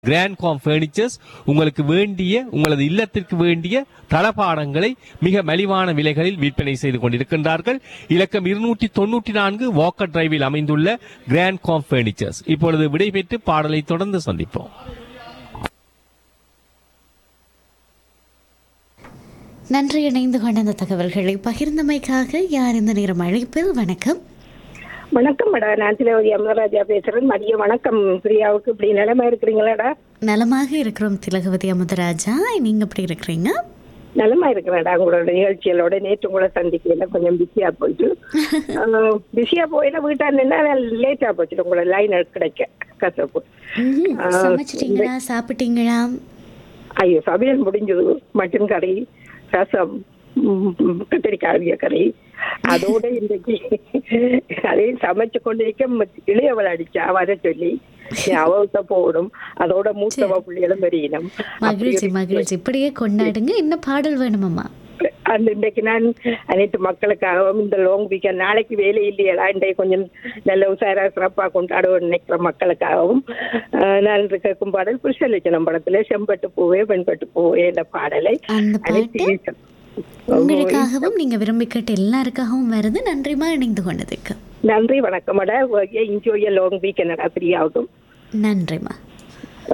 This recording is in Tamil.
கிராண்ட் காம் ஃபர்னிச்சர்ஸ் உங்களுக்கு வேண்டிய உங்களது இல்லத்திற்கு வேண்டிய தளபாடங்களை மிக மலிவான விலைகளில் விற்பனை செய்து கொண்டிருக்கின்றார்கள் இலக்கம் இருநூற்றி தொன்னூற்றி நான்கு வாக்கர் டிரைவில் அமைந்துள்ள கிராண்ட் காம் ஃபர்னிச்சர்ஸ் இப்பொழுது விடைபெற்று பாடலை தொடர்ந்து சந்திப்போம் நன்றி இணைந்து கொண்ட அந்த தகவல்களை பகிர்ந்தமைக்காக யார் இந்த நேரம் அழைப்பில் வணக்கம் வணக்கம் மேடா நான் திலவதி அமரராஜா பேசுறேன் மதிய வணக்கம் பிரியாவுக்கு இப்படி நிலைமை இருக்கிறீங்களாடா நலமாக இருக்கிறோம் திலகவதி அமுதராஜா நீங்க எப்படி இருக்கிறீங்க நலமா இருக்கிறேன்டா உங்களோட நிகழ்ச்சிகளோட நேற்று உங்களை சந்திக்கல கொஞ்சம் பிஸியா போயிட்டு பிஸியா போயில வீட்டா நின்னா லேட்டா போச்சு உங்களோட லைன் கிடைக்க கசப்பு ம்ஹும். ஆ, சமைச்சிட்டீங்களா சாப்பிட்டீங்களா ஐயோ சமையல் முடிஞ்சது மட்டன் கறி ரசம் ம், கத்திரிக்காய் கறி அதோட இன்றைக்கு அதையும் சமைச்சு கொண்டிருக்க இளையவள் அடிச்சா வர சொல்லி அவத்த போடும் அதோட மூத்தவ பிள்ளைகளும் பெரியணும் மகிழ்ச்சி மகிழ்ச்சி இப்படியே கொண்டாடுங்க என்ன பாடல் வேணுமம்மா அந்த இன்றைக்கு நான் அனைத்து மக்களுக்காகவும் இந்த லாங் வீக்கெண்ட் நாளைக்கு வேலை இல்லையடா இன்றைக்கு கொஞ்சம் நல்ல உசாரா சிறப்பா கொண்டாடுவோம் நினைக்கிற மக்களுக்காகவும் ஆஹ், நான் இன்று கேட்கும் பாடல் புருஷலட்சணம் படத்துல செம்பட்டு பூவே பெண்பட்டு பூவே என்ற பாடலை அந்த அனைத்து பாட்டு ஈசன். உங்களுக்காகவும் நீங்க விரும்பி கேட்ட எல்லாருக்காகவும் வருது நன்றிமா இணைந்து கொண்டதுக்கு நன்றி வணக்கம் என்ஜாய் லாங் வீக்கெண்ட் பிரியாவுக்கும் நன்றிமா